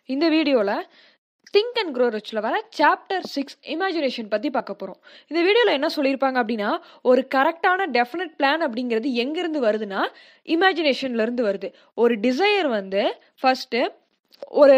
இந்த வீடியோவில் think and grow ரிச்சில் வர சாப்டர் சிக்ஸ் இமேஜினேஷன் பற்றி பார்க்க போகிறோம் இந்த வீடியோவில் என்ன சொல்லியிருப்பாங்க அப்படின்னா ஒரு கரெக்டான டெஃபினட் பிளான் அப்படிங்கிறது எங்கேருந்து வருதுன்னா இமேஜினேஷன்லேருந்து வருது ஒரு டிசையர் வந்து ஃபஸ்ட்டு ஒரு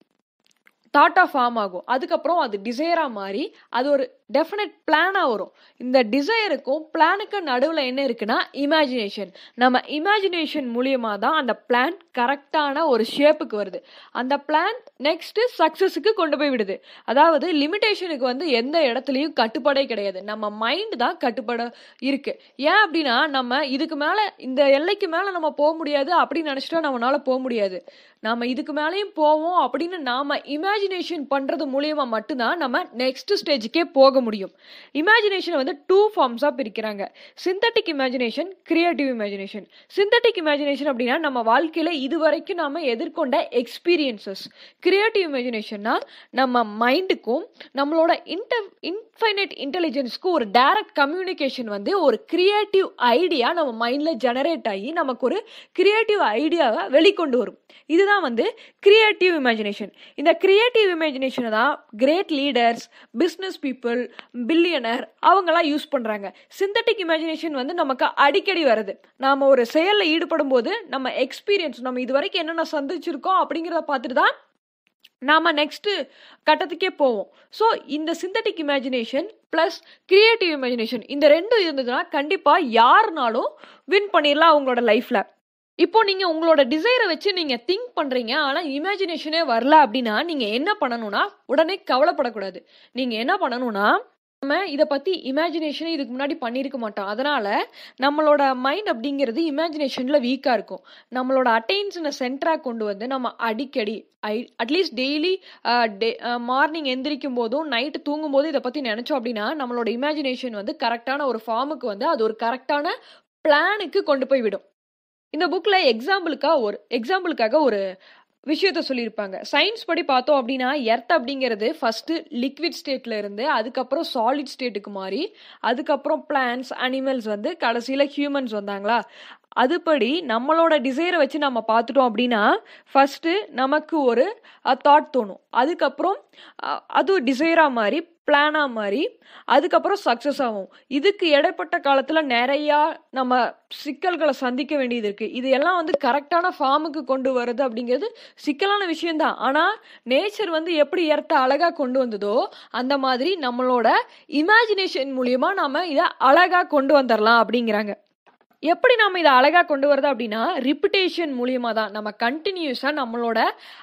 தாட்டாக ஃபார்ம் ஆகும் அதுக்கப்புறம் அது டிசையராக மாறி அது ஒரு டெஃபினட் பிளானாக வரும் இந்த டிசையருக்கும் பிளானுக்கும் நடுவில் என்ன இருக்குன்னா இமேஜினேஷன் நம்ம இமேஜினேஷன் மூலியமாக தான் அந்த பிளான் கரெக்டான ஒரு ஷேப்புக்கு வருது அந்த பிளான் நெக்ஸ்ட்டு சக்ஸஸுக்கு கொண்டு போய் விடுது அதாவது லிமிட்டேஷனுக்கு வந்து எந்த இடத்துலையும் கட்டுப்பாடே கிடையாது நம்ம மைண்ட் தான் கட்டுப்பாடு இருக்கு ஏன் அப்படின்னா நம்ம இதுக்கு மேலே இந்த எல்லைக்கு மேலே நம்ம போக முடியாது அப்படின்னு நினச்சிட்டா நம்மளால போக முடியாது நாம இதுக்கு மேலேயும் போவோம் அப்படின்னு நாம இமேஜினேஷன் பண்றது மூலியமா மட்டும்தான் நம்ம நெக்ஸ்ட் ஸ்டேஜுக்கே போக முடியும் இமேஜினேஷனை வந்து டூ ஃபார்ம்ஸாக பிரிக்கிறாங்க synthetic imagination creative imagination synthetic imagination அப்படின்னா நம்ம வாழ்க்கையில இதுவரைக்கும் நாம எதிர்கொண்ட எக்ஸ்பீரியன்சஸ் கிரியேட்டிவ் இமேஜினேஷன்னா நம்ம மைண்டுக்கும் நம்மளோட இன்ட இன்ஃபைனைட் இன்டெலிஜென்ஸ்க்கும் ஒரு டைரக்ட் கம்யூனிகேஷன் வந்து ஒரு கிரியேட்டிவ் ஐடியா நம்ம மைண்ட்ல ஜெனரேட் ஆகி நமக்கு ஒரு கிரியேட்டிவ் ஐடியாவை வெளிக்கொண்டு வரும் இதுதான் வந்து கிரியேட்டிவ் இமேஜினேஷன் இந்த கிரியேட்டிவ் இமேஜினேஷனை தான் great leaders business people billionaire அவங்கெல்லாம் யூஸ் பண்ணுறாங்க சிந்தட்டிக் இமேஜினேஷன் வந்து நமக்கு அடிக்கடி வருது நாம் ஒரு செயலில் ஈடுபடும் போது நம்ம எக்ஸ்பீரியன்ஸ் நம்ம இது வரைக்கும் என்னென்ன சந்திச்சிருக்கோம் அப்படிங்கிறத பார்த்துட்டு தான் நாம் நெக்ஸ்ட்டு கட்டத்துக்கே போவோம் ஸோ இந்த synthetic imagination plus creative imagination இந்த ரெண்டும் இருந்ததுன்னா கண்டிப்பாக யாருனாலும் வின் பண்ணிடலாம் அவங்களோட லைஃப்பில் இப்போ நீங்க உங்களோட டிசைரை வச்சு நீங்க திங்க் பண்றீங்க ஆனா இமேஜினேஷனே வரல அப்படின்னா நீங்க என்ன பண்ணணும்னா உடனே கவலைப்படக்கூடாது நீங்க என்ன பண்ணணும்னா நம்ம இதை பத்தி இமேஜினேஷன் இதுக்கு முன்னாடி பண்ணியிருக்க மாட்டோம் அதனால நம்மளோட மைண்ட் அப்படிங்கிறது இமேஜினேஷன்ல வீக்கா இருக்கும் நம்மளோட அட்டென்ஷனை சென்டரா கொண்டு வந்து நம்ம அடிக்கடி I at least daily day morning எந்திரிக்கும் போதும் நைட்டு தூங்கும் போதும் இதை பத்தி நினைச்சோம் அப்படின்னா நம்மளோட இமேஜினேஷன் வந்து கரெக்டான ஒரு ஃபார்முக்கு வந்து அது ஒரு கரெக்டான பிளானுக்கு கொண்டு போய் விடும் இந்த புக்கில் எக்ஸாம்பிளுக்காக ஒரு எக்ஸாம்பிளுக்காக ஒரு விஷயத்த சொல்லியிருப்பாங்க சயின்ஸ் படி பார்த்தோம் அப்படின்னா எர்த் அப்படிங்கிறது ஃபஸ்ட்டு லிக்விட் ஸ்டேட்டில் இருந்து அதுக்கப்புறம் சாலிட் ஸ்டேட்டுக்கு மாறி அதுக்கப்புறம் பிளான்ஸ் அனிமல்ஸ் வந்து கடைசியில் ஹியூமன்ஸ் வந்தாங்களா அதுபடி நம்மளோட டிசைரை வச்சு நம்ம பார்த்துட்டோம் அப்படின்னா ஃபஸ்ட்டு நமக்கு ஒரு தாட் தோணும் அதுக்கப்புறம் அது டிசைராக மாதிரி பிளானாக மாதிரி அதுக்கப்புறம் சக்ஸஸ் ஆகும் இதுக்கு இடைப்பட்ட காலத்தில் நிறையா நம்ம சிக்கல்களை சந்திக்க வேண்டியது இருக்குது இது எல்லாம் வந்து கரெக்டான ஃபார்முக்கு கொண்டு வருது அப்படிங்கிறது சிக்கலான விஷயம்தான் ஆனால் நேச்சர் வந்து எப்படி இடத்த அழகாக கொண்டு வந்ததோ அந்த மாதிரி நம்மளோட இமேஜினேஷன் மூலியமா நாம இதை அழகாக கொண்டு வந்துடலாம் அப்படிங்கிறாங்க எப்படி நம்ம இதை அழகாக கொண்டு வருது அப்படின்னா ரிப்பிட்டேஷன் மூலியமாக தான் நம்ம கண்டினியூஸாக நம்மளோட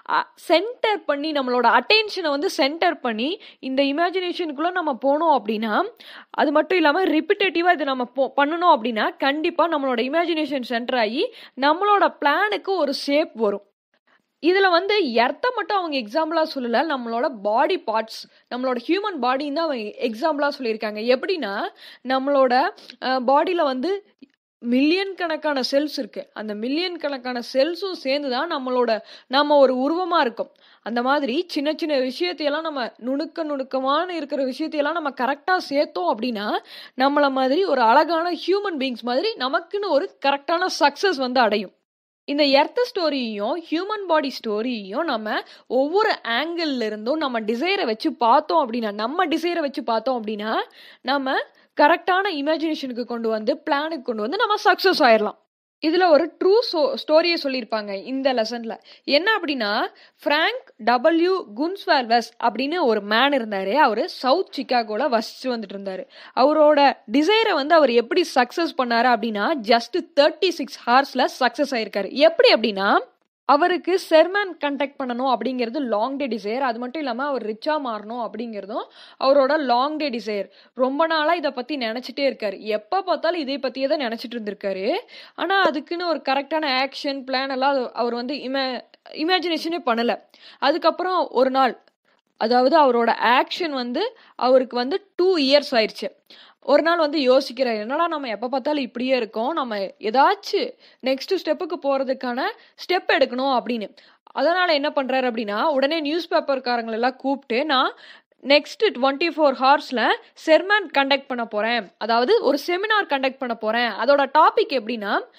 சென்டர் பண்ணி நம்மளோட அட்டென்ஷனை வந்து சென்டர் பண்ணி இந்த இமேஜினேஷனுக்குள்ளே நம்ம போனோம் அப்படின்னா அது மட்டும் இல்லாமல் ரிப்பிட்டேட்டிவாக இதை நம்ம போ பண்ணணும் அப்படின்னா கண்டிப்பாக நம்மளோட இமேஜினேஷன் சென்டர் ஆகி நம்மளோட பிளானுக்கு ஒரு ஷேப் வரும் இதில் வந்து எர்த்தை மட்டும் அவங்க எக்ஸாம்பிளாக சொல்லலை நம்மளோட பாடி பார்ட்ஸ் நம்மளோட ஹியூமன் பாடின்னு தான் அவங்க எக்ஸாம்பிளாக சொல்லியிருக்காங்க எப்படின்னா நம்மளோட பாடியில் வந்து மில்லியன் கணக்கான செல்ஸ் இருக்கு அந்த மில்லியன் கணக்கான செல்ஸும் சேர்ந்து தான் நம்மளோட நம்ம ஒரு உருவமா இருக்கும் அந்த மாதிரி சின்ன சின்ன விஷயத்தையெல்லாம் நம்ம நுணுக்க நுணுக்கமான இருக்கிற விஷயத்தையெல்லாம் நம்ம கரெக்டாக சேர்த்தோம் அப்படின்னா நம்மள மாதிரி ஒரு அழகான ஹியூமன் பீங்ஸ் மாதிரி நமக்குன்னு ஒரு கரெக்டான சக்ஸஸ் வந்து அடையும் இந்த எர்த்த ஸ்டோரியையும் ஹியூமன் பாடி ஸ்டோரியையும் நம்ம ஒவ்வொரு ஆங்கிள் இருந்தும் நம்ம டிசைரை வச்சு பார்த்தோம் அப்படின்னா நம்ம டிசைரை வச்சு பார்த்தோம் அப்படின்னா நம்ம கரெக்டான இமேஜினேஷனுக்கு கொண்டு வந்து பிளானுக்கு கொண்டு வந்து நம்ம சக்ஸஸ் ஆயிடலாம் இதில் ஒரு ட்ரூ ஸ்டோ ஸ்டோரியை சொல்லியிருப்பாங்க இந்த லெசனில் என்ன அப்படின்னா ஃப்ராங்க் டபிள்யூ குன்ஸ்வேல்வஸ் அப்படின்னு ஒரு மேன் இருந்தார் அவர் சவுத் சிக்காகோவில் வசித்து வந்துட்டு இருந்தார் அவரோட டிசைரை வந்து அவர் எப்படி சக்ஸஸ் பண்ணாரு அப்படின்னா ஜஸ்ட் தேர்ட்டி சிக்ஸ் ஹார்ஸில் சக்ஸஸ் ஆயிருக்காரு எப்படி அப்படின்னா அவருக்கு செர்மன் கண்டக்ட் பண்ணணும் அப்படிங்கிறது லாங் டே டிசைர் அது மட்டும் இல்லாமல் அவர் ரிச்சாக மாறணும் அப்படிங்கிறதும் அவரோட லாங் டே டிசைர் ரொம்ப நாளாக இதை பற்றி நினச்சிட்டே இருக்காரு எப்போ பார்த்தாலும் இதை பற்றியே தான் நினச்சிட்டு இருந்திருக்காரு ஆனால் அதுக்குன்னு ஒரு கரெக்டான ஆக்ஷன் பிளான் எல்லாம் அவர் வந்து இமே இமேஜினேஷனே பண்ணலை அதுக்கப்புறம் ஒரு நாள் அதாவது அவரோட ஆக்ஷன் வந்து அவருக்கு வந்து டூ இயர்ஸ் ஆயிடுச்சு ஒரு நாள் வந்து யோசிக்கிறார் என்னடா நம்ம எப்போ பார்த்தாலும் இப்படியே இருக்கோம் நம்ம ஏதாச்சும் நெக்ஸ்ட் ஸ்டெப்புக்கு போகிறதுக்கான ஸ்டெப் எடுக்கணும் அப்படின்னு அதனால் என்ன பண்ணுறாரு அப்படின்னா உடனே நியூஸ் பேப்பர்காரங்களெல்லாம் கூப்பிட்டு நான் நெக்ஸ்ட் டுவெண்ட்டி ஃபோர் ஹார்ஸில் செர்மன் கண்டக்ட் பண்ண போகிறேன் அதாவது ஒரு செமினார் கண்டக்ட் பண்ண போகிறேன் அதோட டாபிக் எப்படின்னா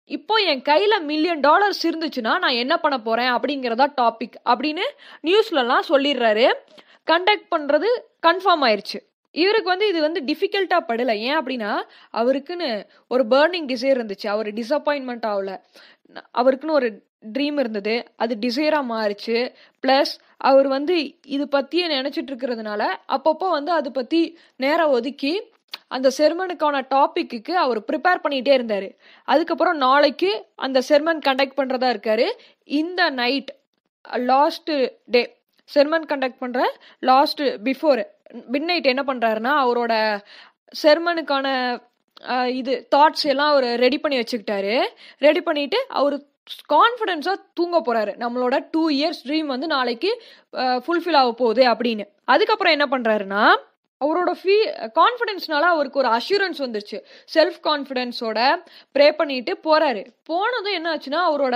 இப்போ என் கையில மில்லியன் டாலர்ஸ் இருந்துச்சுன்னா நான் என்ன பண்ண போறேன் அப்படிங்கறதா டாபிக் அப்படின்னு நியூஸ்லலாம் சொல்லிடுறாரு கண்டக்ட் பண்றது கன்ஃபார்ம் ஆயிருச்சு இவருக்கு வந்து இது வந்து டிஃபிகல்ட்டா படல ஏன் அப்படின்னா அவருக்குன்னு ஒரு பேர்னிங் டிசைர் இருந்துச்சு அவர் டிசப்பாயின்மெண்ட் ஆகல ந- அவருக்குன்னு ஒரு ட்ரீம் இருந்தது அது டிசைரா மாறுச்சு ப்ளஸ் அவர் வந்து இது பத்தியே நினைச்சிட்டு இருக்கிறதுனால அப்பப்போ வந்து அது பத்தி நேரம் ஒதுக்கி அந்த செர்மனுக்கான டாபிக்கு அவர் ப்ரிப்பேர் பண்ணிட்டே இருந்தாரு அதுக்கப்புறம் நாளைக்கு அந்த செர்மன் கண்டக்ட் பண்றதா இருக்காரு இந்த night last day sermon conduct பண்ற லாஸ்ட் பிஃபோர் மிட் நைட் என்ன பண்றாருன்னா அவரோட செர்மனுக்கான அஹ், இது தாட்ஸ் எல்லாம் அவர் ரெடி பண்ணி வச்சுக்கிட்டாரு ரெடி பண்ணிட்டு அவர் கான்ஃபிடென்ஸா தூங்க போறாரு நம்மளோட டூ இயர்ஸ் ட்ரீம் வந்து நாளைக்கு ஃபுல்ஃபில் ஆக போகுது அப்படின்னு அதுக்கப்புறம் என்ன பண்றாருன்னா அவரோட ஃபீ கான்ஃபிடென்ஸ்னால அவருக்கு ஒரு அஷூரன்ஸ் வந்துருச்சு செல்ஃப் கான்ஃபிடென்ஸோட ப்ரே பண்ணிட்டு போறாரு போனதும் என்ன ஆச்சுன்னா அவரோட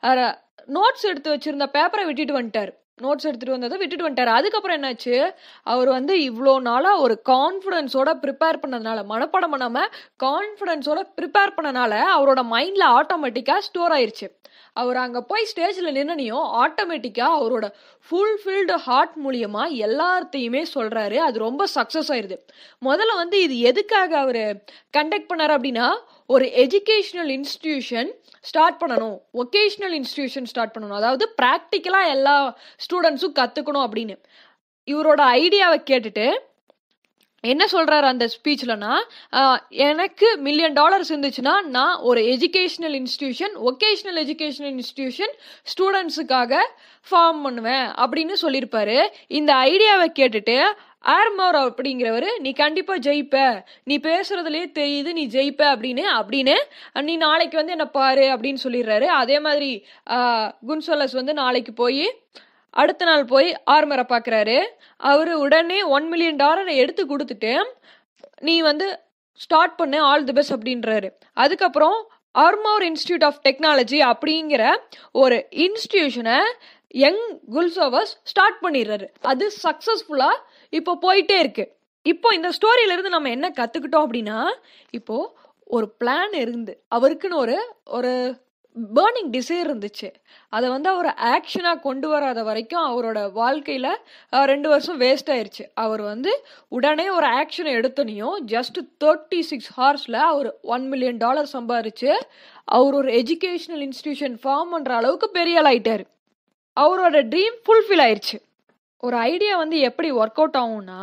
நோட்ஸ் எடுத்து வச்சிருந்த பேப்பரை விட்டுட்டு வந்துட்டாரு நோட்ஸ் எடுத்துட்டு வந்ததை விட்டுட்டு வந்துட்டாரு அதுக்கப்புறம் என்னாச்சு அவர் வந்து இவ்வளோ நாளா ஒரு கான்ஃபிடென்ஸோட ப்ரிப்பேர் பண்ணதுனால மனப்பாடம் பண்ணாம கான்ஃபிடென்ஸோட ப்ரிப்பேர் பண்ணனால அவரோட மைண்ட்ல ஆட்டோமேட்டிக்கா ஸ்டோர் ஆயிருச்சு அவர் அங்க போய் ஸ்டேஜ்ல நின்னனையும் ஆட்டோமேட்டிக்கா அவரோட ஃபுல்ஃபில்டு ஹார்ட் மூலியமா எல்லாத்தையுமே சொல்றாரு அது ரொம்ப சக்சஸ் ஆயிருது முதல்ல வந்து இது எதுக்காக அவர் கண்டக்ட் பண்ணாரு அப்படின்னா ஒரு எஜுகேஷனல் இன்ஸ்டிடியூஷன் ஸ்டார்ட் பண்ணணும் ஒகேஷனல் இன்ஸ்டிடியூஷன் ஸ்டார்ட் பண்ணணும் அதாவது ப்ராக்டிக்கலா எல்லா ஸ்டூடெண்ட்ஸும் கத்துக்கணும் அப்படின்னு இவரோட ஐடியாவை கேட்டுட்டு என்ன சொல்றாரு அந்த ஸ்பீச்லனா எனக்கு மில்லியன் டாலர்ஸ் இருந்துச்சுன்னா நான் ஒரு educational institution vocational educational institution ஸ்டூடெண்ட்ஸுக்காக ஃபார்ம் பண்ணுவேன் அப்படின்னு சொல்லியிருப்பாரு இந்த ஐடியாவை கேட்டுட்டு ஆர்மோர் அப்படிங்கிறவர் நீ கண்டிப்பா ஜெயிப்ப நீ பேசுறதுலயே தெரியுது நீ ஜெயிப்ப அப்படின்னு அப்படின்னு நீ நாளைக்கு வந்து என்ன பாரு அப்படின்னு சொல்லிடுறாரு அதே மாதிரி ஆஹ், குன்சோலஸ் வந்து நாளைக்கு போய் அடுத்த நாள் போய் ஆர்மரை பார்க்குறாரு அவர் உடனே ஒன் மில்லியன் டாலரை எடுத்து கொடுத்துட்டு நீ வந்து ஸ்டார்ட் பண்ணு ஆல் தி பெஸ்ட் அப்படின்றாரு அதுக்கப்புறம் ஆர்மோர் இன்ஸ்டியூட் ஆஃப் டெக்னாலஜி அப்படிங்கிற ஒரு இன்ஸ்டிடியூஷனை யங் குல்சோவஸ் ஸ்டார்ட் பண்ணிடுறாரு அது சக்ஸஸ்ஃபுல்லா இப்போ போயிட்டே இருக்கு இப்போ இந்த ஸ்டோரியில இருந்து நம்ம என்ன கத்துக்கிட்டோம் அப்படின்னா இப்போ ஒரு பிளான் இருந்து அவருக்குன்னு ஒரு ஒரு பேர்னிங் டிசைர் இருந்துச்சு அதை வந்து அவர் ஆக்ஷனாக கொண்டு வராத வரைக்கும் அவரோட வாழ்க்கையில் ரெண்டு வருஷம் வேஸ்ட் ஆயிருச்சு அவர் வந்து உடனே ஒரு ஆக்ஷனை எடுத்தனையும் ஜஸ்ட் தேர்ட்டி சிக்ஸ் ஹார்ஸில் அவர் ஒன் மில்லியன் டாலர் சம்பாரிச்சு அவர் ஒரு எஜுகேஷனல் இன்ஸ்டிடியூஷன் ஃபார்ம் பண்ணுற அளவுக்கு பெரிய ஆள் ஆயிட்டாரு அவரோட ட்ரீம் ஃபுல்ஃபில் ஆயிருச்சு ஒரு ஐடியா வந்து எப்படி ஒர்க் அவுட் ஆகும்னா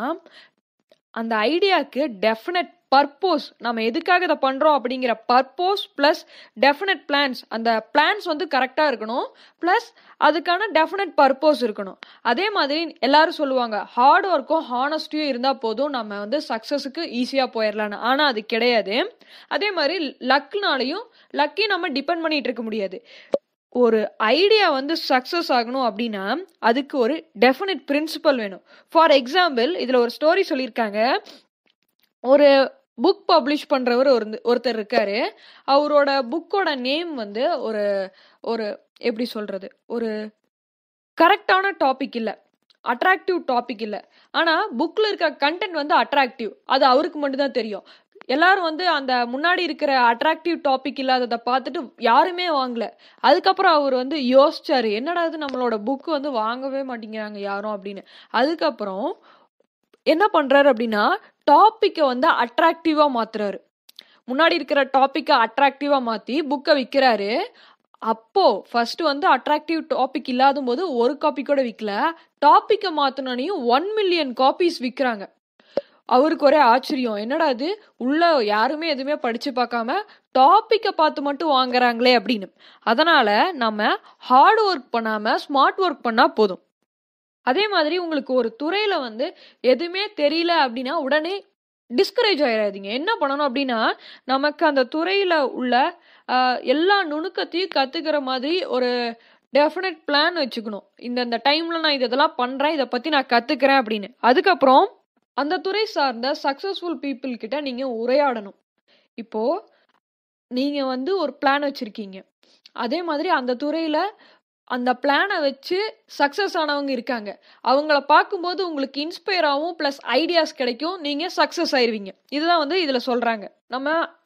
அந்த ஐடியாவுக்கு டெஃபினட் பர்போஸ் நம்ம எதுக்காக இதை பண்ணுறோம் அப்படிங்கிற பர்போஸ் ப்ளஸ் டெஃபினட் பிளான்ஸ் அந்த பிளான்ஸ் வந்து கரெக்டாக இருக்கணும் ப்ளஸ் அதுக்கான டெஃபினட் பர்போஸ் இருக்கணும் அதே மாதிரி எல்லாரும் சொல்லுவாங்க ஹார்ட் ஒர்க்கும் ஹானஸ்டியும் இருந்தால் போதும் நம்ம வந்து சக்ஸஸுக்கு ஈஸியாக போயிடலான்னு ஆனால் அது கிடையாது அதே மாதிரி லக்னாலையும் லக்கையும் நம்ம டிபெண்ட் பண்ணிட்டு இருக்க முடியாது ஒரு ஐடியா வந்து சக்ஸஸ் ஆகணும் அப்படின்னா அதுக்கு ஒரு டெஃபினட் பிரின்சிபல் வேணும் ஃபார் எக்ஸாம்பிள் இதில் ஒரு ஸ்டோரி சொல்லியிருக்காங்க ஒரு புக் பப்ளிஷ் பண்ணுறவர் ஒரு ஒருத்தர் இருக்காரு அவரோட புக்கோட நேம் வந்து ஒரு ஒரு எப்படி சொல்கிறது ஒரு கரெக்டான டாபிக் இல்லை அட்ராக்டிவ் டாபிக் இல்லை ஆனால் புக்கில் இருக்க கண்டென்ட் வந்து அட்ராக்டிவ் அது அவருக்கு மட்டும்தான் தெரியும் எல்லாரும் வந்து அந்த முன்னாடி இருக்கிற அட்ராக்டிவ் டாபிக் இல்லாததை பார்த்துட்டு யாருமே வாங்கல அதுக்கப்புறம் அவர் வந்து யோசிச்சாரு என்னடா இது நம்மளோட புக் வந்து வாங்கவே மாட்டேங்கிறாங்க யாரும் அப்படின்னு அதுக்கப்புறம் என்ன பண்றாரு அப்படின்னா டாப்பிக்கை வந்து அட்ராக்டிவா மாத்துறாரு முன்னாடி இருக்கிற டாப்பிக்கை அட்ராக்டிவா மாத்தி புக்கை விற்கிறாரு அப்போ ஃபர்ஸ்ட் வந்து அட்ராக்டிவ் டாபிக் இல்லாத போது ஒரு காப்பி கூட விற்கல டாப்பிக்கை மாத்தினோனையும் ஒன் மில்லியன் காப்பீஸ் விற்கிறாங்க அவருக்கு ஒரே ஆச்சரியம் என்னடா இது உள்ள யாருமே எதுவுமே படிச்சு பார்க்காம டாப்பிக்கை பார்த்து மட்டும் வாங்குறாங்களே அப்படின்னு அதனால நம்ம ஹார்ட் ஒர்க் பண்ணாம ஸ்மார்ட் ஒர்க் பண்ணா போதும் அதே மாதிரி உங்களுக்கு ஒரு துறையில வந்து எதுவுமே தெரியல அப்படின்னா உடனே டிஸ்கரேஜ் ஆயிடாதீங்க என்ன பண்ணணும் அப்படின்னா நமக்கு அந்த துறையில உள்ள ஆஹ், எல்லா நுணுக்கத்தையும் கத்துக்கிற மாதிரி ஒரு டெஃபினட் பிளான் வச்சுக்கணும் இந்த இந்த டைம்ல நான் இது இதெல்லாம் பண்றேன் இதை பத்தி நான் கத்துக்கிறேன் அப்படின்னு அதுக்கப்புறம் அந்த துறை சார்ந்த சக்சஸ்ஃபுல் பீப்புள் கிட்ட நீங்க உரையாடணும் இப்போ நீங்க வந்து ஒரு பிளான் வச்சிருக்கீங்க அதே மாதிரி அந்த துறையில அந்த பிளானை வச்சு சக்சஸ் ஆனவங்க இருக்காங்க அவங்கள பார்க்கும்போது உங்களுக்கு இன்ஸ்பயர் ஆகும் ப்ளஸ் ஐடியாஸ் கிடைக்கும் நீங்க சக்சஸ் ஆயிருவீங்க இதுதான் வந்து இதுல சொல்றாங்க நம்ம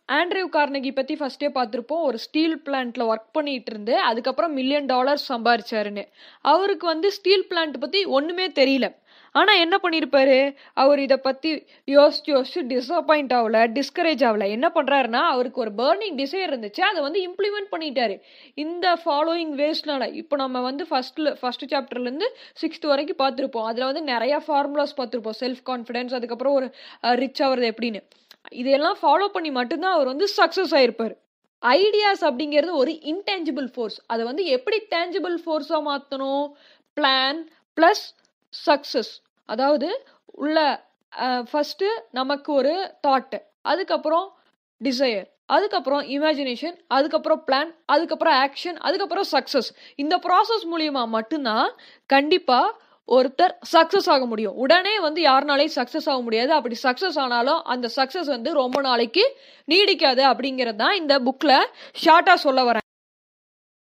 ஆண்ட்ரியூ கார்னகி பற்றி ஃபஸ்ட்டே பார்த்துருப்போம் ஒரு ஸ்டீல் பிளான்ட்ல ஒர்க் பண்ணிட்டு இருந்து அதுக்கப்புறம் மில்லியன் டாலர்ஸ் சம்பாரிச்சாருன்னு அவருக்கு வந்து ஸ்டீல் பிளான்ட் பற்றி ஒன்றுமே தெரியல ஆனால் என்ன பண்ணியிருப்பாரு அவர் இதை பற்றி யோசிச்சு யோசிச்சு டிசப்பாயிண்ட் ஆகல டிஸ்கரேஜ் ஆகல என்ன பண்ணுறாருன்னா அவருக்கு ஒரு பேர்னிங் டிசைர் இருந்துச்சு அதை வந்து இம்ப்ளிமெண்ட் பண்ணிட்டாரு இந்த ஃபாலோயிங் வேஸ்ட்னால இப்போ நம்ம வந்து ஃபர்ஸ்ட்ல ஃபர்ஸ்ட் சாப்டர்லேருந்து சிக்ஸ்த் வரைக்கும் பார்த்துருப்போம் அதில் வந்து நிறைய ஃபார்முலாஸ் பார்த்துருப்போம் செல்ஃப் கான்ஃபிடென்ஸ் அதுக்கப்புறம் ஒரு ரிச் ஆகிறது எப்படின்னு இதையெல்லாம் ஃபாலோ பண்ணி மட்டும்தான் அவர் வந்து சக்ஸஸ் ஆயிருப்பார் ஐடியாஸ் அப்படிங்கிறது ஒரு இன்டேஞ்சிபிள் ஃபோர்ஸ் அதை வந்து எப்படி டேஞ்சிபிள் ஃபோர்ஸாக மாற்றணும் பிளான் ப்ளஸ் சக்ஸஸ் அதாவது உள்ள ஃபஸ்ட்டு நமக்கு ஒரு தாட்டு அதுக்கப்புறம் டிசையர் அதுக்கப்புறம் இமேஜினேஷன் அதுக்கப்புறம் பிளான் அதுக்கப்புறம் ஆக்ஷன் அதுக்கப்புறம் சக்ஸஸ் இந்த ப்ராசஸ் மூலியமா மட்டும்தான் கண்டிப்பாக ஒருத்தர் சக்ஸஸ் ஆக முடியும் உடனே வந்து யாருனாலையும் சக்ஸஸ் ஆக முடியாது அப்படி சக்ஸஸ் ஆனாலும் அந்த சக்ஸஸ் வந்து ரொம்ப நாளைக்கு நீடிக்காது அப்படிங்கிறது தான் இந்த புக்கில் ஷார்ட்டாக சொல்ல வரேன்